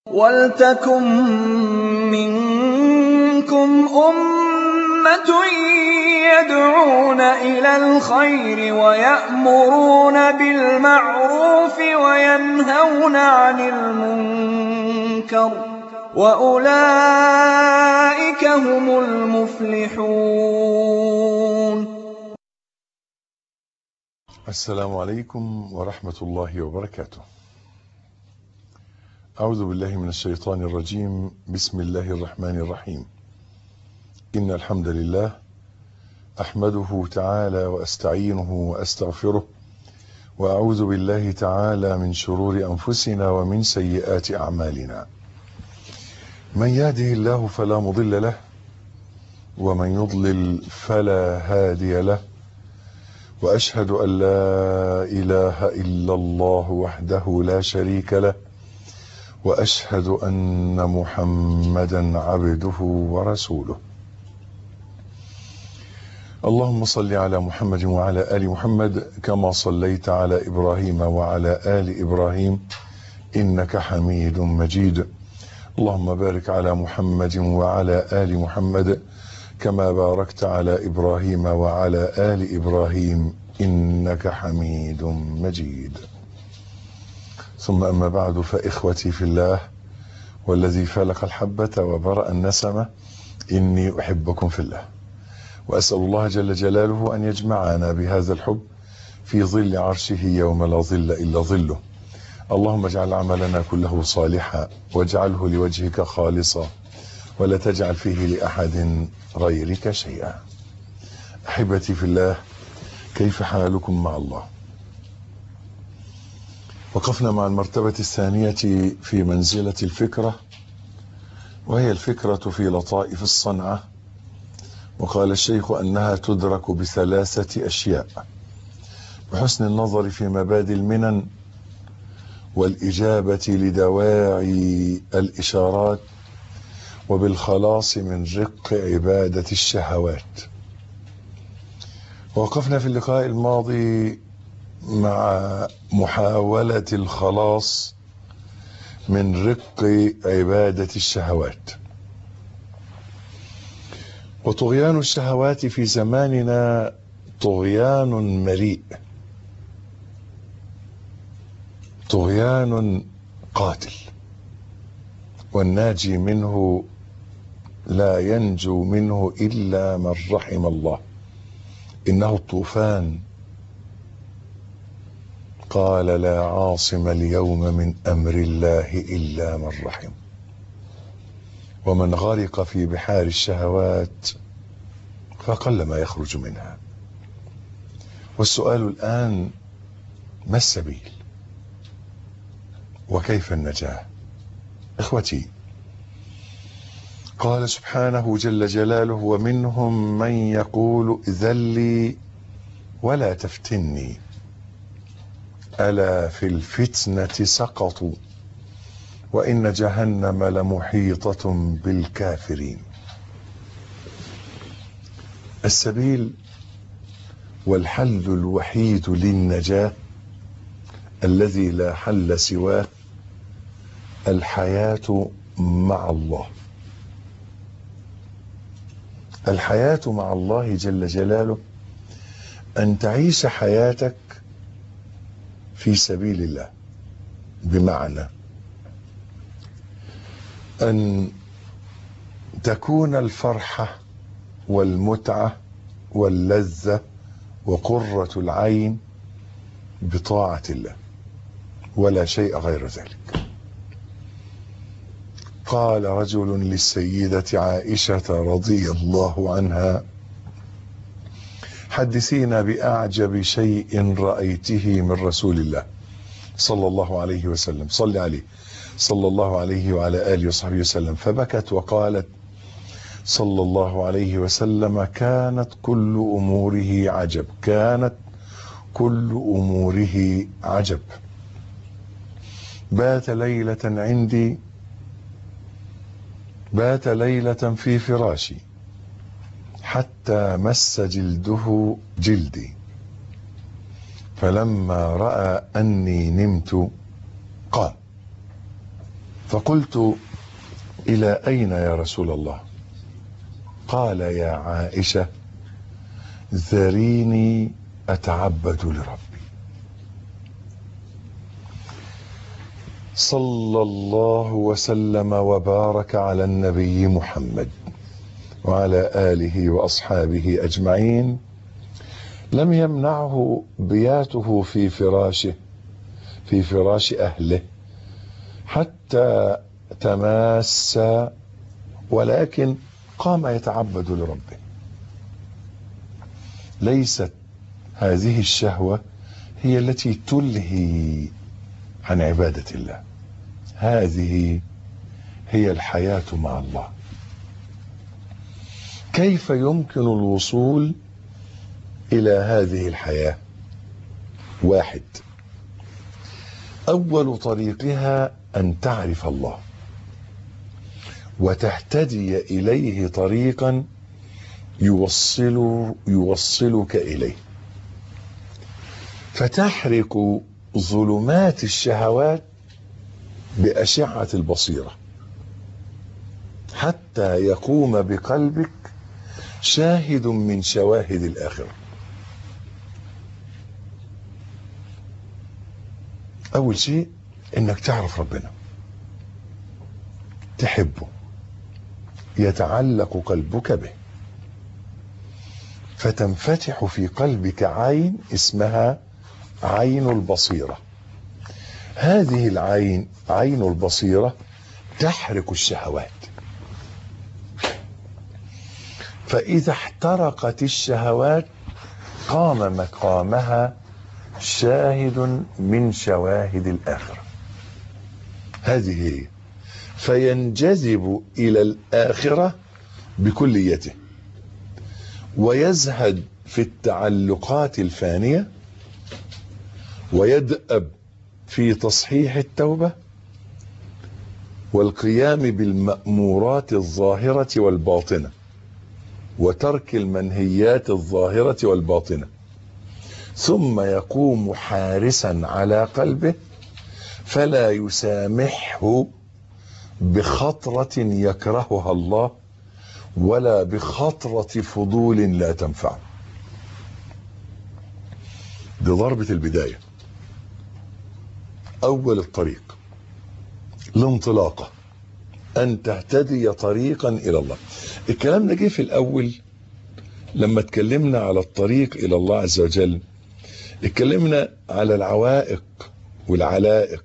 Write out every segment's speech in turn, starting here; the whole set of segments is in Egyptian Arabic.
وَلْتَكُن مِّنكُمْ أُمَّةٌ يَدْعُونَ إِلَى الْخَيْرِ وَيَأْمُرُونَ بِالْمَعْرُوفِ وَيَنْهَوْنَ عَنِ الْمُنكَرِ ۚ وَأُولَٰئِكَ هُمُ الْمُفْلِحُونَ السلام عليكم ورحمة الله وبركاته أعوذ بالله من الشيطان الرجيم بسم الله الرحمن الرحيم إن الحمد لله أحمده تعالى وأستعينه وأستغفره وأعوذ بالله تعالى من شرور أنفسنا ومن سيئات أعمالنا من يهده الله فلا مضل له ومن يضلل فلا هادي له وأشهد أن لا إله إلا الله وحده لا شريك له وأشهد أن محمدا عبده ورسوله اللهم صل على محمد وعلى آل محمد كما صليت على إبراهيم وعلى آل إبراهيم إنك حميد مجيد اللهم بارك على محمد وعلى آل محمد كما باركت على إبراهيم وعلى آل إبراهيم إنك حميد مجيد ثم أما بعد فإخوتي في الله والذي فلق الحبة وبرأ النسمة إني أحبكم في الله وأسأل الله جل جلاله أن يجمعنا بهذا الحب في ظل عرشه يوم لا ظل إلا ظله اللهم اجعل عملنا كله صالحا واجعله لوجهك خالصا ولا تجعل فيه لأحد غيرك شيئا أحبتي في الله كيف حالكم مع الله وقفنا مع المرتبة الثانية في منزلة الفكرة وهي الفكرة في لطائف الصنعة وقال الشيخ أنها تدرك بثلاثة أشياء بحسن النظر في مبادئ المنن والإجابة لدواعي الإشارات وبالخلاص من رق عبادة الشهوات وقفنا في اللقاء الماضي مع محاولة الخلاص من رق عبادة الشهوات وطغيان الشهوات في زماننا طغيان مليء طغيان قاتل والناجي منه لا ينجو منه إلا من رحم الله إنه الطوفان قال لا عاصم اليوم من أمر الله إلا من رحم ومن غرق في بحار الشهوات فقل ما يخرج منها والسؤال الآن ما السبيل وكيف النجاة إخوتي قال سبحانه جل جلاله ومنهم من يقول ذلي ولا تفتني ألا في الفتنة سقطوا وإن جهنم لمحيطة بالكافرين السبيل والحل الوحيد للنجاة الذي لا حل سواه الحياة مع الله الحياة مع الله جل جلاله أن تعيش حياتك في سبيل الله بمعنى أن تكون الفرحة والمتعة واللذة وقرة العين بطاعة الله ولا شيء غير ذلك قال رجل للسيدة عائشة رضي الله عنها حدثينا بأعجب شيء رأيته من رسول الله صلى الله عليه وسلم صل عليه صلى الله عليه وعلى آله وصحبه وسلم فبكت وقالت صلى الله عليه وسلم كانت كل أموره عجب كانت كل أموره عجب بات ليلة عندي بات ليلة في فراشي حتى مس جلده جلدي فلما رأى أني نمت قام فقلت إلى أين يا رسول الله قال يا عائشة ذريني أتعبد لربي صلى الله وسلم وبارك على النبي محمد وعلى آله وأصحابه أجمعين لم يمنعه بياته في فراشه في فراش أهله حتى تماس ولكن قام يتعبد لربه ليست هذه الشهوة هي التي تلهي عن عبادة الله هذه هي الحياة مع الله كيف يمكن الوصول إلى هذه الحياة واحد أول طريقها أن تعرف الله وتهتدي إليه طريقا يوصل يوصلك إليه فتحرق ظلمات الشهوات بأشعة البصيرة حتى يقوم بقلبك شاهد من شواهد الآخرة أول شيء إنك تعرف ربنا تحبه يتعلق قلبك به فتنفتح في قلبك عين اسمها عين البصيرة هذه العين عين البصيرة تحرق الشهوات فإذا احترقت الشهوات قام مقامها شاهد من شواهد الآخرة هذه هي فينجذب إلى الآخرة بكليته ويزهد في التعلقات الفانية ويدأب في تصحيح التوبة والقيام بالمأمورات الظاهرة والباطنة وترك المنهيات الظاهرة والباطنة ثم يقوم حارسا على قلبه فلا يسامحه بخطرة يكرهها الله ولا بخطرة فضول لا تنفع دي ضربة البداية أول الطريق الانطلاقة أن تهتدي طريقا إلى الله الكلام ده جه في الأول لما اتكلمنا على الطريق إلى الله عز وجل اتكلمنا على العوائق والعلائق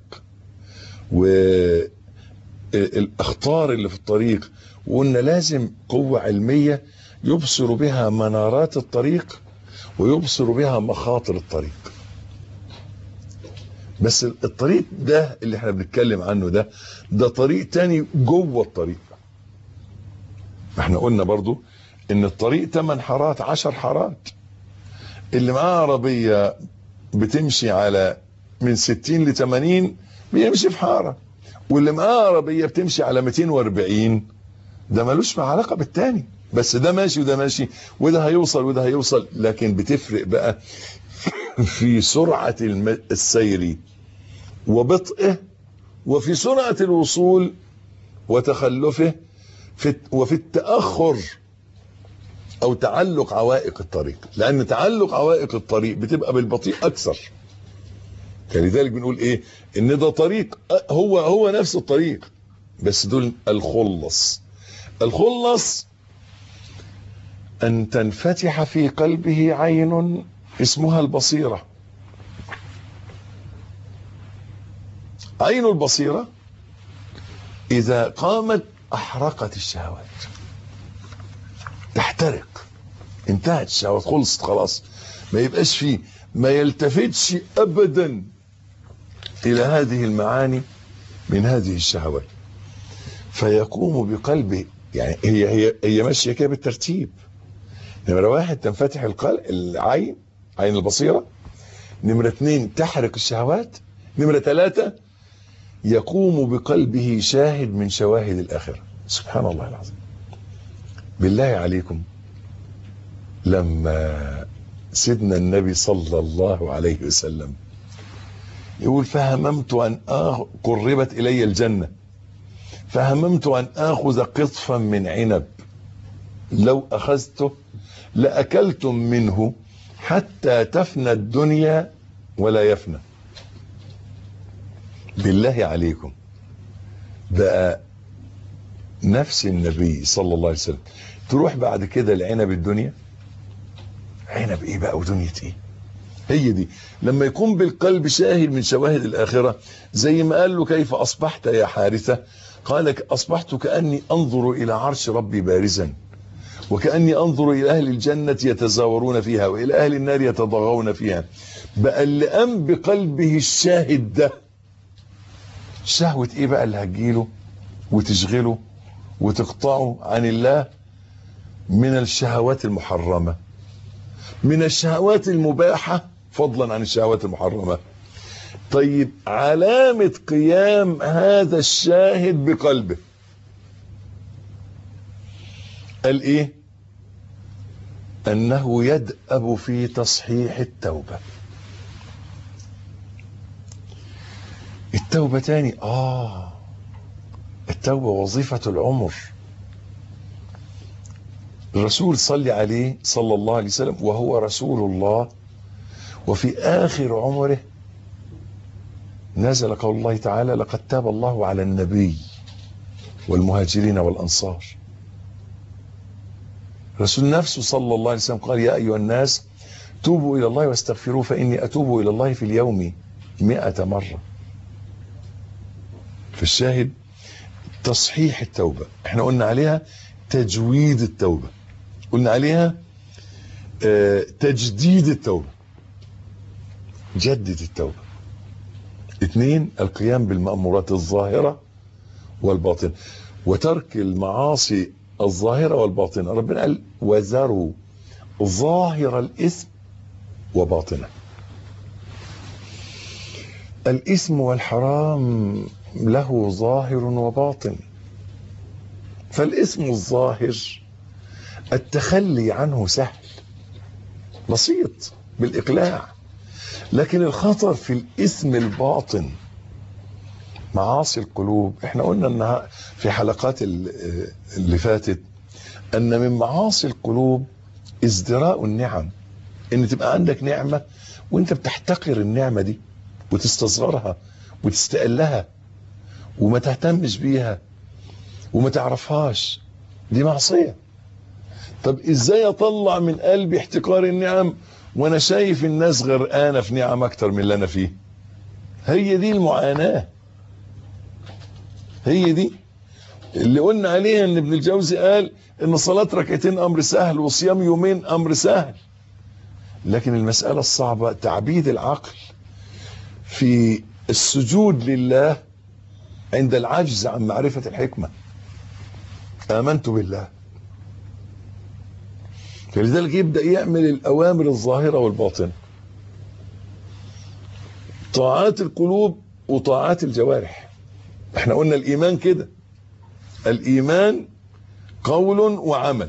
والأخطار اللي في الطريق وقلنا لازم قوة علمية يبصر بها منارات الطريق ويبصر بها مخاطر الطريق بس الطريق ده اللي احنا بنتكلم عنه ده ده طريق تاني جوه الطريق احنا قلنا برضو ان الطريق 8 حارات 10 حارات اللي معاه عربية بتمشي على من 60 ل 80 بيمشي في حارة واللي معاه عربية بتمشي على 240 ده ملوش علاقة بالتاني بس ده ماشي وده ماشي وده هيوصل وده هيوصل لكن بتفرق بقى في سرعة السير وبطئه وفي سرعة الوصول وتخلفه في وفي التأخر أو تعلق عوائق الطريق لأن تعلق عوائق الطريق بتبقى بالبطيء أكثر فلذلك بنقول إيه إن ده طريق هو هو نفس الطريق بس دول الخلص الخلص أن تنفتح في قلبه عين اسمها البصيرة عين البصيرة إذا قامت أحرقت الشهوات تحترق انتهت الشهوات خلصت خلاص ما يبقاش فيه ما يلتفتش أبدا إلى هذه المعاني من هذه الشهوات فيقوم بقلبه يعني هي هي هي ماشيه كده بالترتيب نمره واحد تنفتح القلب العين عين البصيره نمره اثنين تحرق الشهوات نمره ثلاثه يقوم بقلبه شاهد من شواهد الاخره سبحان الله العظيم بالله عليكم لما سيدنا النبي صلى الله عليه وسلم يقول فهممت ان آه قربت الي الجنه فهممت أن آخذ قطفا من عنب لو أخذته لأكلتم منه حتى تفنى الدنيا ولا يفنى بالله عليكم بقى نفس النبي صلى الله عليه وسلم تروح بعد كده لعنب الدنيا عنب ايه بقى ودنيا ايه هي دي لما يكون بالقلب شاهد من شواهد الآخرة زي ما قال له كيف أصبحت يا حارثة قال أصبحت كأني أنظر إلى عرش ربي بارزا وكأني أنظر إلى أهل الجنة يتزاورون فيها وإلى أهل النار يتضغون فيها بقى اللي قام بقلبه الشاهد ده شهوة إيه بقى اللي هتجيله وتشغله وتقطعه عن الله من الشهوات المحرمة من الشهوات المباحة فضلا عن الشهوات المحرمة طيب علامة قيام هذا الشاهد بقلبه قال ايه انه يدأب في تصحيح التوبة التوبة تاني اه التوبة وظيفة العمر الرسول صلى عليه صلى الله عليه وسلم وهو رسول الله وفي آخر عمره نزل قول الله تعالى لقد تاب الله على النبي والمهاجرين والأنصار رسول نفسه صلى الله عليه وسلم قال يا أيها الناس توبوا إلى الله واستغفروه فإني أتوب إلى الله في اليوم مئة مرة في الشاهد تصحيح التوبة احنا قلنا عليها تجويد التوبة قلنا عليها اه تجديد التوبة جدد التوبة اثنين القيام بالمأمورات الظاهرة والباطنة وترك المعاصي الظاهرة والباطنة ربنا قال وذروا ظاهر الإثم وباطنه الإثم والحرام له ظاهر وباطن فالإثم الظاهر التخلي عنه سهل بسيط بالإقلاع لكن الخطر في الإثم الباطن معاصي القلوب احنا قلنا انها في حلقات اللي فاتت ان من معاصي القلوب ازدراء النعم ان تبقى عندك نعمة وانت بتحتقر النعمة دي وتستصغرها وتستقلها وما تهتمش بيها وما تعرفهاش دي معصية طب ازاي اطلع من قلبي احتقار النعم وانا شايف الناس غرقانة في نعم اكتر من اللي انا فيه هي دي المعاناة هي دي اللي قلنا عليها ان ابن الجوزي قال ان صلاة ركعتين امر سهل وصيام يومين امر سهل لكن المسألة الصعبة تعبيد العقل في السجود لله عند العجز عن معرفة الحكمة آمنت بالله فلذلك يبدأ يعمل الأوامر الظاهرة والباطنة طاعات القلوب وطاعات الجوارح احنا قلنا الإيمان كده الإيمان قول وعمل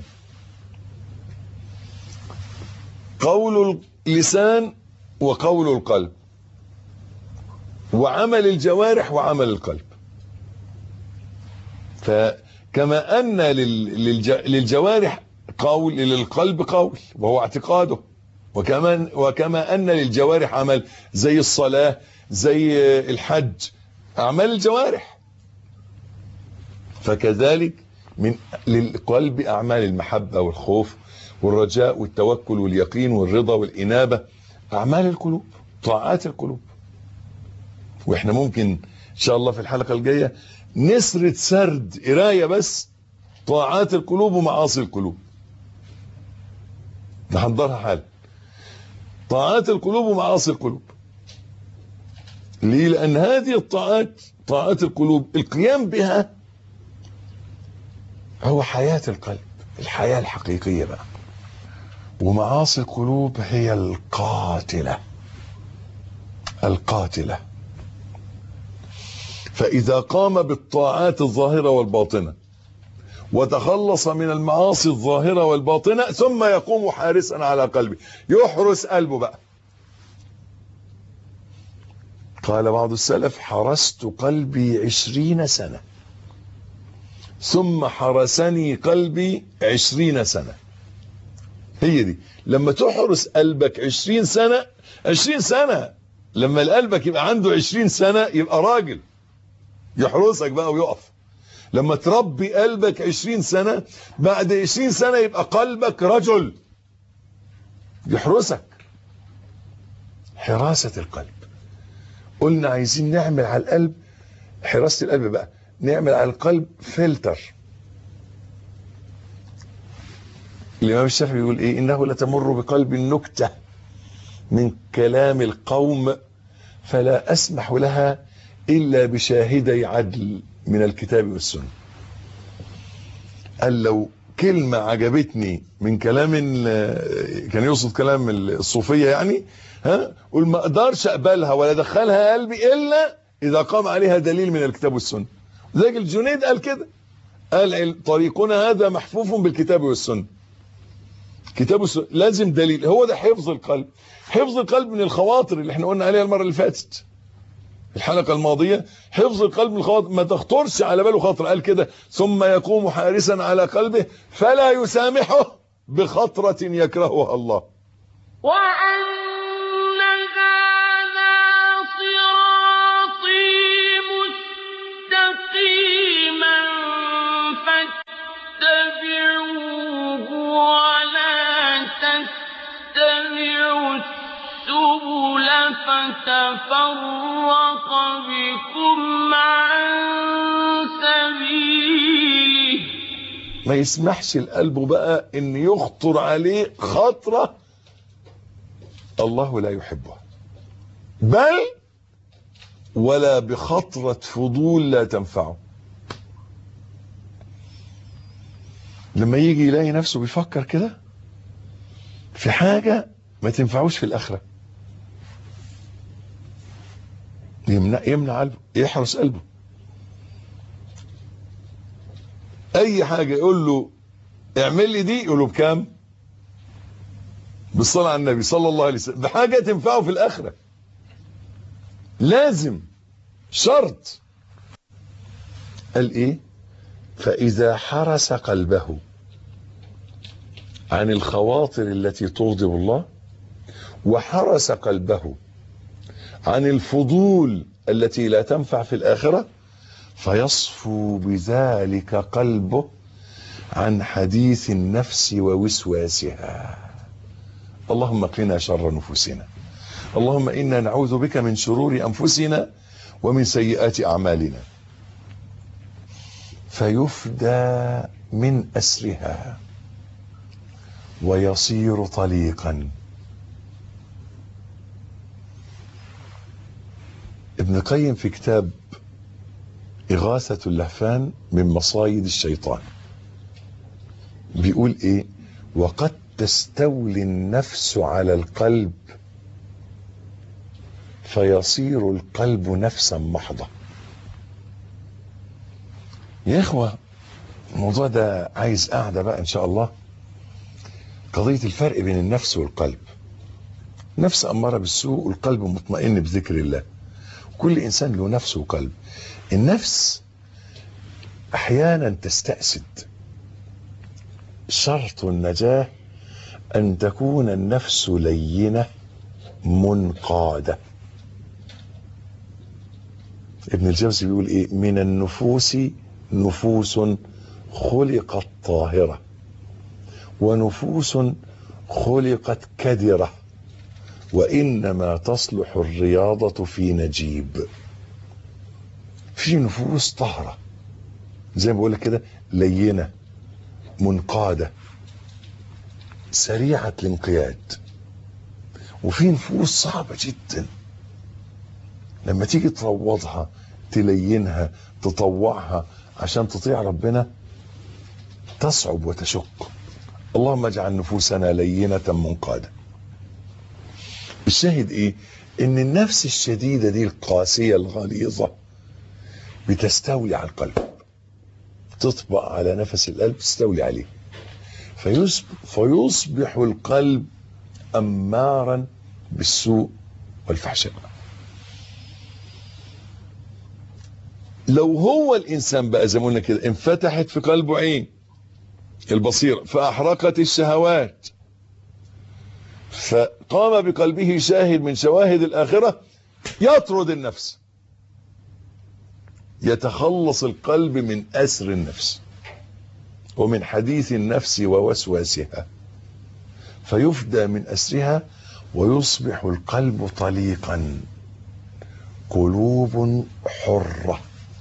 قول اللسان وقول القلب وعمل الجوارح وعمل القلب فكما أن للجوارح قول للقلب قول وهو اعتقاده وكما, وكما أن للجوارح عمل زي الصلاة زي الحج أعمال الجوارح فكذلك من للقلب أعمال المحبة والخوف والرجاء والتوكل واليقين والرضا والإنابة أعمال القلوب طاعات القلوب واحنا ممكن ان شاء الله في الحلقة الجاية نسرد سرد قرايه بس طاعات القلوب ومعاصي القلوب نحضرها حال طاعات القلوب ومعاصي القلوب ليه لان هذه الطاعات طاعات القلوب القيام بها هو حياة القلب الحياة الحقيقية بقى ومعاصي القلوب هي القاتلة القاتلة فإذا قام بالطاعات الظاهرة والباطنة وتخلص من المعاصي الظاهرة والباطنة ثم يقوم حارسا على قلبه يحرس قلبه بقى قال بعض السلف حرست قلبي عشرين سنة ثم حرسني قلبي عشرين سنة هي دي لما تحرس قلبك عشرين سنة عشرين سنة لما قلبك يبقى عنده عشرين سنة يبقى راجل يحرسك بقى ويقف لما تربي قلبك عشرين سنة بعد عشرين سنة يبقى قلبك رجل يحرسك حراسة القلب قلنا عايزين نعمل على القلب حراسة القلب بقى نعمل على القلب فلتر الإمام الشافعي بيقول إيه إنه لتمر بقلب النكتة من كلام القوم فلا أسمح لها إلا بشاهدي عدل من الكتاب والسنة قال لو كلمة عجبتني من كلام كان يقصد كلام الصوفية يعني ها قول ما اقدرش اقبلها ولا ادخلها قلبي الا اذا قام عليها دليل من الكتاب والسنه زي الجنيد قال كده قال طريقنا هذا محفوف بالكتاب والسنه كتاب والسنه لازم دليل هو ده حفظ القلب حفظ القلب من الخواطر اللي احنا قلنا عليها المره اللي فاتت الحلقه الماضيه حفظ القلب من الخواطر ما تخطرش على باله خاطر قال كده ثم يقوم حارسا على قلبه فلا يسامحه بخطره يكرهها الله وأن هذا صراطي مستقيما فاتبعوه ولا تتبعوا السبل فتفرق بكم عن سبيله ما يسمحش القلب بقى ان يخطر عليه خطرة الله لا يحبها بل ولا بخطرة فضول لا تنفعه لما يجي يلاقي نفسه بيفكر كده في حاجة ما تنفعوش في الآخرة يمنع يمنع قلبه يحرس قلبه اي حاجة يقول له اعمل لي دي يقول له بكام بالصلاة على النبي صلى الله عليه وسلم بحاجة تنفعه في الاخرة لازم شرط قال ايه فاذا حرس قلبه عن الخواطر التي تغضب الله وحرس قلبه عن الفضول التي لا تنفع في الاخره فيصفو بذلك قلبه عن حديث النفس ووسواسها اللهم قنا شر نفوسنا اللهم انا نعوذ بك من شرور انفسنا ومن سيئات اعمالنا فيفدى من اسرها ويصير طليقا ابن القيم في كتاب إغاثة اللهفان من مصايد الشيطان بيقول إيه وقد تستولي النفس على القلب فيصير القلب نفسا محضة يا إخوة الموضوع ده عايز قاعدة بقى إن شاء الله قضية الفرق بين النفس والقلب نفس أمارة بالسوء والقلب مطمئن بذكر الله كل إنسان له نفس وقلب النفس احيانا تستأسد شرط النجاة ان تكون النفس لينة منقادة ابن الجوزي بيقول ايه من النفوس نفوس خلقت طاهرة ونفوس خلقت كدرة وانما تصلح الرياضة في نجيب في نفوس طاهرة زي ما بقول لك كده لينة منقادة سريعة الانقياد وفي نفوس صعبة جدا لما تيجي تروضها تلينها تطوعها عشان تطيع ربنا تصعب وتشق اللهم اجعل نفوسنا لينة منقادة الشاهد ايه ان النفس الشديدة دي القاسية الغليظة بتستولي على القلب تطبق على نفس القلب تستولي عليه فيصبح, فيصبح القلب أمارا بالسوء والفحشاء لو هو الانسان بقى زي ما قلنا كده انفتحت في قلبه عين البصيره فاحرقت الشهوات فقام بقلبه شاهد من شواهد الاخره يطرد النفس يتخلص القلب من اسر النفس ومن حديث النفس ووسواسها فيفدى من اسرها ويصبح القلب طليقا قلوب حره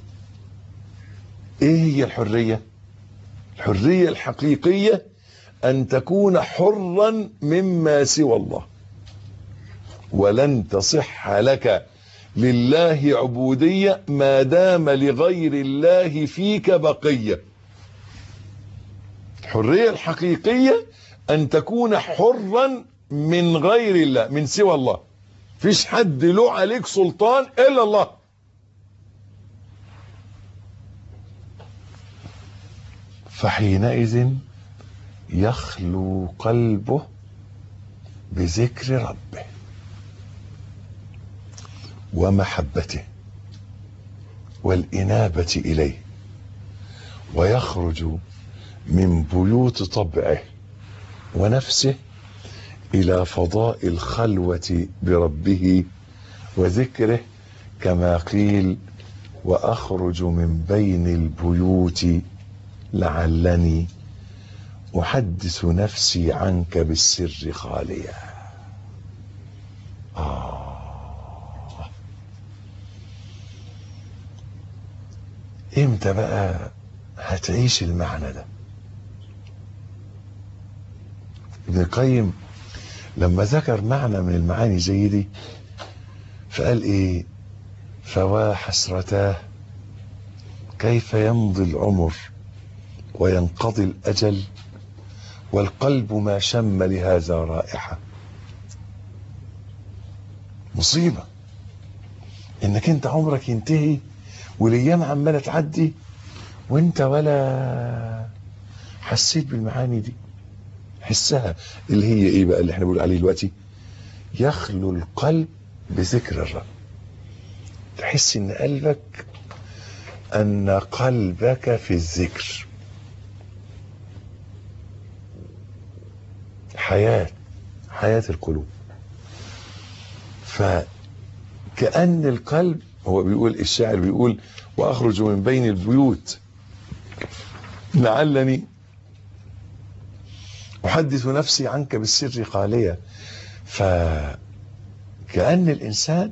ايه هي الحريه الحريه الحقيقيه ان تكون حرا مما سوى الله ولن تصح لك لله عبوديه ما دام لغير الله فيك بقيه الحريه الحقيقيه ان تكون حرا من غير الله من سوى الله فيش حد له عليك سلطان الا الله فحينئذ يخلو قلبه بذكر ربه ومحبته والانابه اليه ويخرج من بيوت طبعه ونفسه الى فضاء الخلوه بربه وذكره كما قيل واخرج من بين البيوت لعلني احدث نفسي عنك بالسر خاليا آه. امتى بقى هتعيش المعنى ده ابن القيم لما ذكر معنى من المعاني زي دي فقال ايه فوا حسرتاه كيف يمضي العمر وينقضي الاجل والقلب ما شم لهذا رائحه مصيبه انك انت عمرك ينتهي والايام عماله تعدي وانت ولا حسيت بالمعاني دي حسها اللي هي ايه بقى اللي احنا بنقول عليه دلوقتي يخلو القلب بذكر الرب تحس ان قلبك ان قلبك في الذكر حياة حياة القلوب فكأن القلب هو بيقول الشاعر بيقول وأخرج من بين البيوت لعلني أحدث نفسي عنك بالسر خالية فكأن الإنسان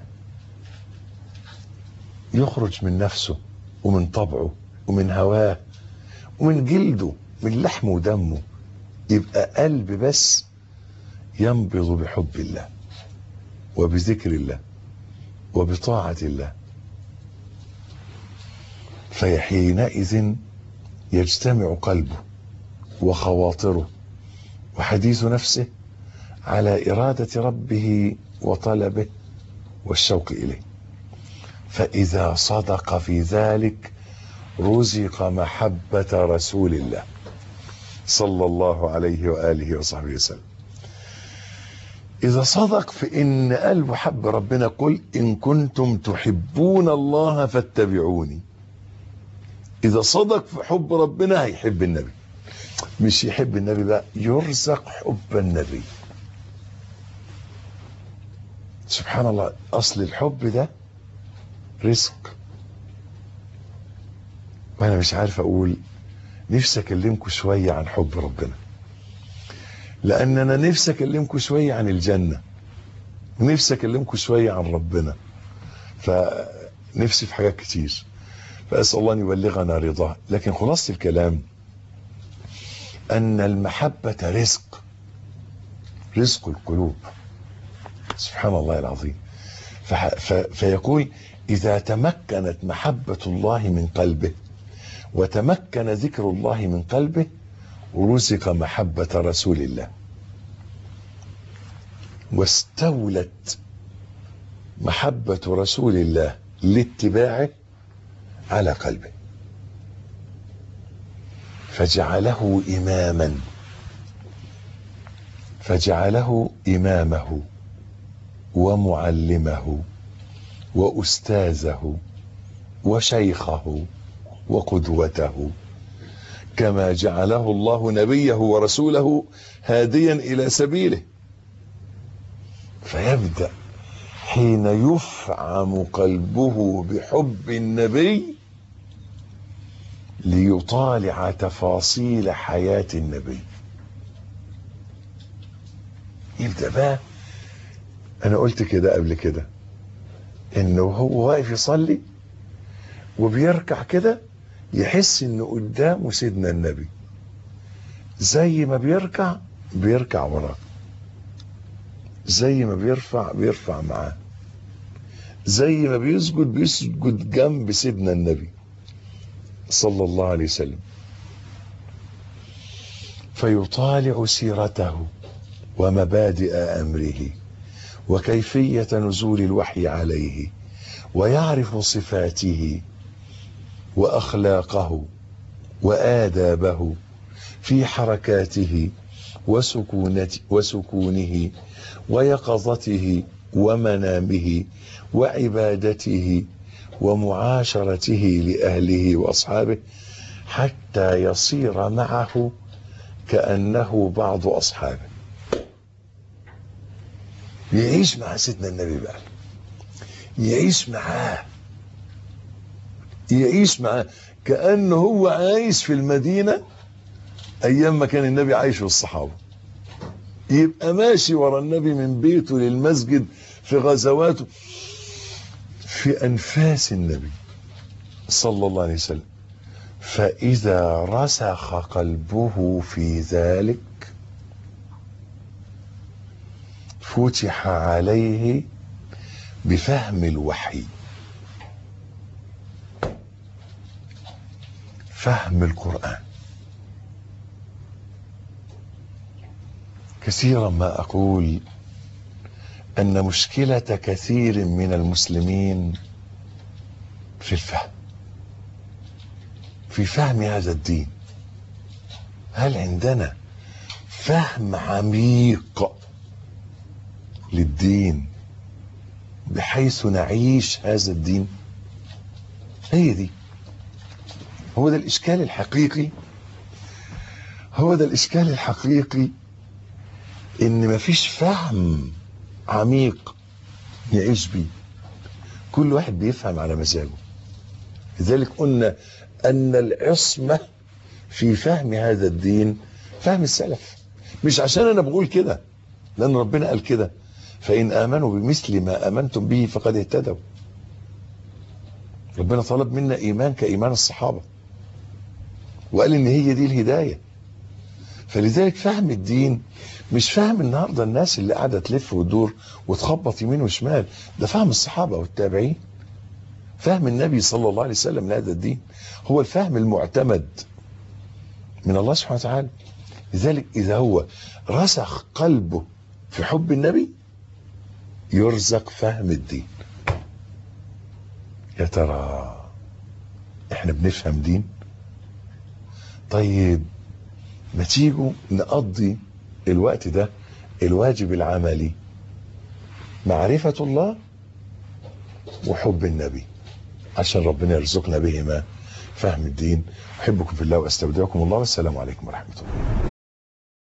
يخرج من نفسه ومن طبعه ومن هواه ومن جلده من لحمه ودمه يبقى قلب بس ينبض بحب الله وبذكر الله وبطاعة الله فحينئذ يجتمع قلبه وخواطره وحديث نفسه على إرادة ربه وطلبه والشوق إليه فإذا صدق في ذلك رزق محبة رسول الله صلى الله عليه وآله وصحبه وسلم إذا صدق في إن قلبه حب ربنا قل إن كنتم تحبون الله فاتبعوني إذا صدق في حب ربنا هيحب النبي مش يحب النبي بقى يرزق حب النبي سبحان الله أصل الحب ده رزق وأنا مش عارف أقول نفسي أكلمكم شوية عن حب ربنا لأن أنا نفسي أكلمكم شوية عن الجنة نفسي أكلمكم شوية عن ربنا فنفسي في حاجات كتير فأسأل الله أن يبلغنا رضاه لكن خلاصة الكلام أن المحبة رزق رزق القلوب سبحان الله العظيم فح... ف... فيقول إذا تمكنت محبة الله من قلبه وتمكن ذكر الله من قلبه رزق محبة رسول الله واستولت محبة رسول الله لاتباعه على قلبه فجعله إماما فجعله إمامه ومعلمه وأستاذه وشيخه وقدوته كما جعله الله نبيه ورسوله هاديا الى سبيله فيبدا حين يفعم قلبه بحب النبي ليطالع تفاصيل حياه النبي يبدا بقى انا قلت كده قبل كده انه هو واقف يصلي وبيركع كده يحس انه قدامه سيدنا النبي زي ما بيركع بيركع وراه زي ما بيرفع بيرفع معاه زي ما بيسجد بيسجد جنب سيدنا النبي صلى الله عليه وسلم فيطالع سيرته ومبادئ امره وكيفيه نزول الوحي عليه ويعرف صفاته واخلاقه وادابه في حركاته وسكونته وسكونه ويقظته ومنامه وعبادته ومعاشرته لاهله واصحابه حتى يصير معه كانه بعض اصحابه يعيش مع سيدنا النبي بقى يعيش معاه يعيش معاه كأنه هو عايش في المدينة أيام ما كان النبي عايش والصحابة يبقى ماشي ورا النبي من بيته للمسجد في غزواته في أنفاس النبي صلى الله عليه وسلم فإذا رسخ قلبه في ذلك فتح عليه بفهم الوحي فهم القرآن كثيرا ما أقول أن مشكلة كثير من المسلمين في الفهم في فهم هذا الدين هل عندنا فهم عميق للدين بحيث نعيش هذا الدين هي دي هو ده الإشكال الحقيقي هو ده الإشكال الحقيقي إن مفيش فهم عميق نعيش بيه كل واحد بيفهم على مزاجه لذلك قلنا أن العصمة في فهم هذا الدين فهم السلف مش عشان أنا بقول كده لأن ربنا قال كده فإن آمنوا بمثل ما آمنتم به فقد اهتدوا ربنا طلب منا إيمان كإيمان الصحابة وقال إن هي دي الهداية فلذلك فهم الدين مش فهم النهاردة الناس اللي قاعدة تلف وتدور وتخبط يمين وشمال ده فهم الصحابة والتابعين فهم النبي صلى الله عليه وسلم لهذا الدين هو الفهم المعتمد من الله سبحانه وتعالى لذلك إذا هو رسخ قلبه في حب النبي يرزق فهم الدين يا ترى احنا بنفهم دين طيب ما تيجوا نقضي الوقت ده الواجب العملي معرفة الله وحب النبي عشان ربنا يرزقنا بهما فهم الدين أحبكم في الله وأستودعكم الله والسلام عليكم ورحمة الله